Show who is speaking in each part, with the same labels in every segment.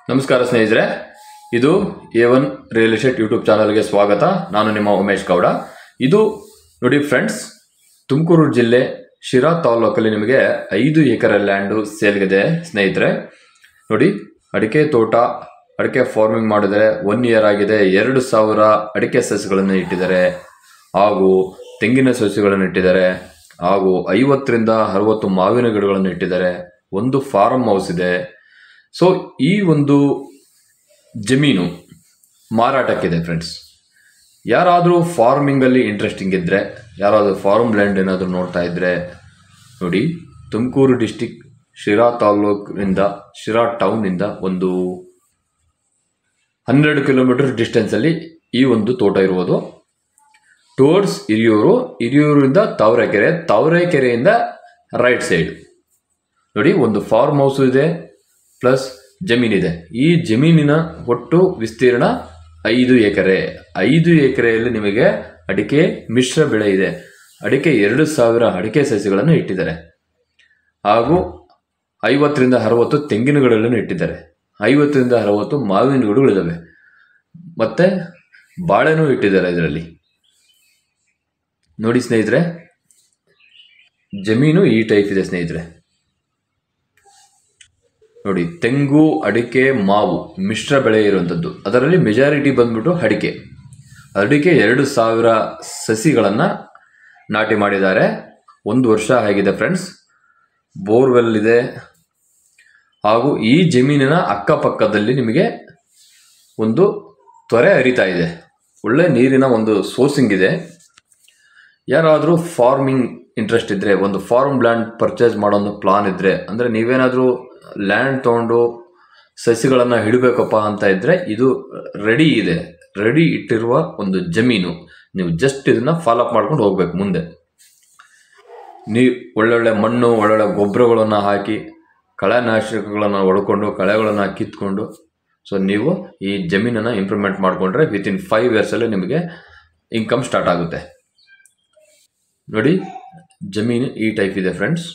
Speaker 1: ನಮಸ್ಕಾರ ಸ್ನೇಹಿತರೆ ಇದು A one real estate YouTube ಚಾನಲ್ಗೆ ಸ್ವಾಗತ ನಾನು ನಿಮ್ಮ ಉಮೇಶ್ ಗೌಡ ಇದು ನೋಡಿ ಫ್ರೆಂಡ್ಸ್ ತುಮಕೂರು ಜಿಲ್ಲೆ ಶಿರಾ ತಾಲೂಕಲ್ಲಿ ನಿಮಗೆ ಐದು ಎಕರೆ ಲ್ಯಾಂಡು ಸೇಲ್ಗಿದೆ ಸ್ನೇಹಿತರೆ ನೋಡಿ ಅಡಿಕೆ ತೋಟ ಅಡಿಕೆ ಫಾರ್ಮಿಂಗ್ ಮಾಡಿದರೆ ಒನ್ ಇಯರ್ ಆಗಿದೆ ಎರಡು ಸಾವಿರ ಅಡಿಕೆ ಸಸ್ಯಗಳನ್ನು ಇಟ್ಟಿದ್ದಾರೆ ಹಾಗೂ ತೆಂಗಿನ ಸಸ್ಯಗಳನ್ನು ಇಟ್ಟಿದ್ದಾರೆ ಹಾಗೂ ಐವತ್ತರಿಂದ ಅರವತ್ತು ಮಾವಿನ ಗಿಡಗಳನ್ನು ಇಟ್ಟಿದ್ದಾರೆ ಒಂದು ಫಾರ್ಮ್ ಹೌಸ್ ಇದೆ ಸೊ ಈ ಒಂದು ಜಮೀನು ಮಾರಾಟಕ್ಕಿದೆ ಫ್ರೆಂಡ್ಸ್ ಯಾರಾದರೂ ಫಾರ್ಮಿಂಗಲ್ಲಿ ಇಂಟ್ರೆಸ್ಟಿಂಗ್ ಇದ್ದರೆ ಯಾರಾದರೂ ಫಾರ್ಮ್ ಲ್ಯಾಂಡ್ ಏನಾದರೂ ನೋಡ್ತಾ ಇದ್ದರೆ ನೋಡಿ ತುಮಕೂರು ಡಿಸ್ಟಿಕ್ ಶಿರಾ ತಾಲೂಕಿನಿಂದ ಶಿರಾ ಟೌನಿಂದ ಒಂದು ಹನ್ನೆರಡು ಕಿಲೋಮೀಟರ್ ಡಿಸ್ಟೆನ್ಸಲ್ಲಿ ಈ ಒಂದು ತೋಟ ಇರುವುದು ಟುವರ್ಡ್ಸ್ ಹಿರಿಯೂರು ಹಿರಿಯೂರಿಂದ ತಾವರೆಕೆರೆ ತಾವರೆಕೆರೆಯಿಂದ ರೈಟ್ ಸೈಡ್ ನೋಡಿ ಒಂದು ಫಾರ್ಮ್ ಹೌಸ್ ಇದೆ ಪ್ಲಸ್ ಜಮೀನಿದೆ ಈ ಜಮೀನಿನ ಒಟ್ಟು ವಿಸ್ತೀರ್ಣ ಐದು ಎಕರೆ ಐದು ಎಕರೆಯಲ್ಲಿ ನಿಮಗೆ ಅಡಿಕೆ ಮಿಶ್ರ ಬೆಳೆ ಇದೆ ಅಡಿಕೆ ಎರಡು ಸಾವಿರ ಅಡಿಕೆ ಸಸ್ಯಗಳನ್ನು ಇಟ್ಟಿದ್ದಾರೆ ಹಾಗೂ ಐವತ್ತರಿಂದ ಅರವತ್ತು ತೆಂಗಿನ ಗಿಡಗಳನ್ನು ಇಟ್ಟಿದ್ದಾರೆ ಐವತ್ತರಿಂದ ಅರವತ್ತು ಮಾವಿನ ಗಿಡಗಳಿದ್ದಾವೆ ಮತ್ತೆ ಬಾಳೆನೂ ಇಟ್ಟಿದ್ದಾರೆ ಇದರಲ್ಲಿ ನೋಡಿ ಸ್ನೇಹಿತರೆ ಜಮೀನು ಈ ಟೈಪ್ ಇದೆ ಸ್ನೇಹಿತರೆ ನೋಡಿ ತೆಂಗು ಅಡಿಕೆ ಮಾವು ಮಿಶ್ರ ಬೆಳೆ ಇರುವಂಥದ್ದು ಅದರಲ್ಲಿ ಮೆಜಾರಿಟಿ ಬಂದ್ಬಿಟ್ಟು ಅಡಿಕೆ ಅಡಿಕೆ ಎರಡು ಸಾವಿರ ಸಸಿಗಳನ್ನು ನಾಟಿ ಮಾಡಿದ್ದಾರೆ ಒಂದು ವರ್ಷ ಆಗಿದೆ ಫ್ರೆಂಡ್ಸ್ ಬೋರ್ವೆಲ್ ಇದೆ ಹಾಗೂ ಈ ಜಮೀನಿನ ಅಕ್ಕಪಕ್ಕದಲ್ಲಿ ನಿಮಗೆ ಒಂದು ತೊರೆ ಹರಿತಾ ಇದೆ ಒಳ್ಳೆ ನೀರಿನ ಒಂದು ಸೋರ್ಸಿಂಗ್ ಇದೆ ಯಾರಾದರೂ ಫಾರ್ಮಿಂಗ್ ಇಂಟ್ರೆಸ್ಟ್ ಇದ್ದರೆ ಒಂದು ಫಾರ್ಮ್ ಲ್ಯಾಂಡ್ ಪರ್ಚೇಸ್ ಮಾಡೋ ಒಂದು ಪ್ಲಾನ್ ಇದ್ದರೆ ಅಂದರೆ ನೀವೇನಾದರೂ ಲ್ಯಾಂಡ್ ತೊಗೊಂಡು ಸಸಿಗಳನ್ನು ಹಿಡಬೇಕಪ್ಪ ಅಂತ ಇದ್ದರೆ ಇದು ರೆಡಿ ಇದೆ ರೆಡಿ ಇಟ್ಟಿರುವ ಒಂದು ಜಮೀನು ನೀವು ಜಸ್ಟ್ ಇದನ್ನು ಫಾಲೋಅಪ್ ಮಾಡ್ಕೊಂಡು ಹೋಗ್ಬೇಕು ಮುಂದೆ ನೀವು ಒಳ್ಳೊಳ್ಳೆ ಮಣ್ಣು ಒಳ್ಳೊಳ್ಳೆ ಗೊಬ್ಬರಗಳನ್ನು ಹಾಕಿ ಕಳೆನಾಶಕಗಳನ್ನು ಹೊಡ್ಕೊಂಡು ಕಳೆಗಳನ್ನು ಕಿತ್ಕೊಂಡು ಸೊ ನೀವು ಈ ಜಮೀನನ್ನು ಇಂಪ್ರೂವ್ಮೆಂಟ್ ಮಾಡಿಕೊಂಡ್ರೆ ವಿತಿನ್ ಫೈವ್ ಇಯರ್ಸಲ್ಲಿ ನಿಮಗೆ ಇನ್ಕಮ್ ಸ್ಟಾರ್ಟ್ ಆಗುತ್ತೆ ನೋಡಿ ಜಮೀನು ಈ ಟೈಪ್ ಇದೆ ಫ್ರೆಂಡ್ಸ್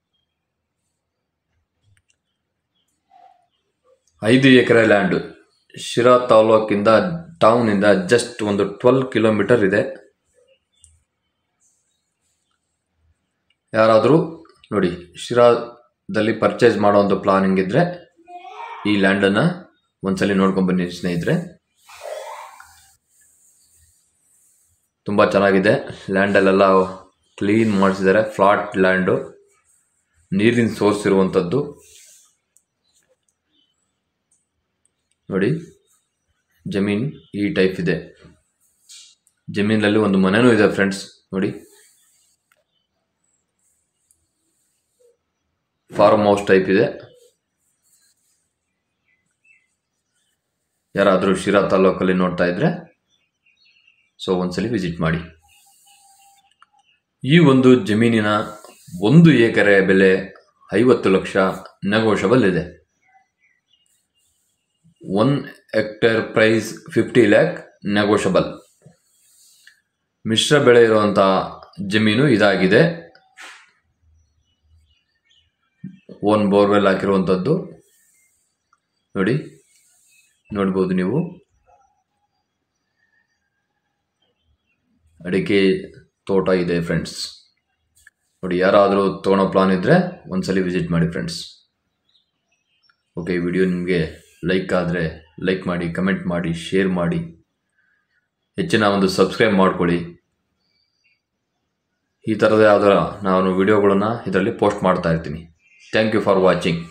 Speaker 1: ಐದು ಎಕರೆ ಲ್ಯಾಂಡು ಶಿರಾ ತಾಲೂಕಿಂದ ಟೌನಿಂದ ಜಸ್ಟ್ ಒಂದು ಟ್ವೆಲ್ ಕಿಲೋಮೀಟರ್ ಇದೆ ಯಾರಾದರೂ ನೋಡಿ ಶಿರಾದಲ್ಲಿ ಪರ್ಚೇಸ್ ಮಾಡೋ ಒಂದು ಪ್ಲಾನಿಂಗ್ ಇದ್ದರೆ ಈ ಲ್ಯಾಂಡನ್ನು ಒಂದ್ಸಲಿ ನೋಡ್ಕೊಂಬನ್ನಿ ಸ್ನೇಹಿತರೆ ತುಂಬ ಚೆನ್ನಾಗಿದೆ ಲ್ಯಾಂಡಲ್ಲೆಲ್ಲ ಕ್ಲೀನ್ ಮಾಡಿಸಿದ್ದಾರೆ ಫ್ಲಾಟ್ ಲ್ಯಾಂಡು ನೀರಿನ ಸೋರ್ಸ್ ಇರುವಂಥದ್ದು ನೋಡಿ ಜಮೀನ್ ಈ ಟೈಪ್ ಇದೆ ಜಮೀನಲ್ಲಿ ಒಂದು ಮನೆನೂ ಇದೆ ಫ್ರೆಂಡ್ಸ್ ನೋಡಿ ಫಾರ್ಮ್ ಹೌಸ್ ಟೈಪ್ ಇದೆ ಯಾರಾದರೂ ಶಿರಾ ತಾಲೂಕಲ್ಲಿ ನೋಡ್ತಾ ಇದ್ರೆ ಸೊ ಒಂದ್ಸಲಿ ವಿಸಿಟ್ ಮಾಡಿ ಈ ಒಂದು ಜಮೀನಿನ ಒಂದು ಎಕರೆ ಬೆಲೆ ಐವತ್ತು ಲಕ್ಷ ನೆಗೋಷಬಲ್ ಇದೆ one hectare price fifty lakh negotiable ಮಿಶ್ರ ಬೆಳೆ ಇರುವಂಥ ಜಮೀನು ಇದಾಗಿದೆ ಓನ್ ಬೋರ್ವೆಲ್ ಹಾಕಿರುವಂಥದ್ದು ನೋಡಿ ನೋಡ್ಬೋದು ನೀವು ಅಡಿಕೆ ತೋಟ ಇದೆ ಫ್ರೆಂಡ್ಸ್ ನೋಡಿ ಯಾರಾದರೂ ತೊಗೊಳೋ ಪ್ಲಾನ್ ಇದ್ದರೆ ಒಂದ್ಸಲಿ ವಿಸಿಟ್ ಮಾಡಿ ಫ್ರೆಂಡ್ಸ್ ಓಕೆ ಈ ವಿಡಿಯೋ ನಿಮಗೆ ಲೈಕ್ ಆದರೆ ಲೈಕ್ ಮಾಡಿ ಕಮೆಂಟ್ ಮಾಡಿ ಶೇರ್ ಮಾಡಿ ಹೆಚ್ಚಿನ ಒಂದು ಸಬ್ಸ್ಕ್ರೈಬ್ ಮಾಡ್ಕೊಳ್ಳಿ ಈ ಥರದ ಯಾವ್ದಾರ ನಾನು ವಿಡಿಯೋಗಳನ್ನು ಇದರಲ್ಲಿ ಪೋಸ್ಟ್ ಮಾಡ್ತಾ ಇರ್ತೀನಿ ಥ್ಯಾಂಕ್ ಯು ಫಾರ್ ವಾಚಿಂಗ್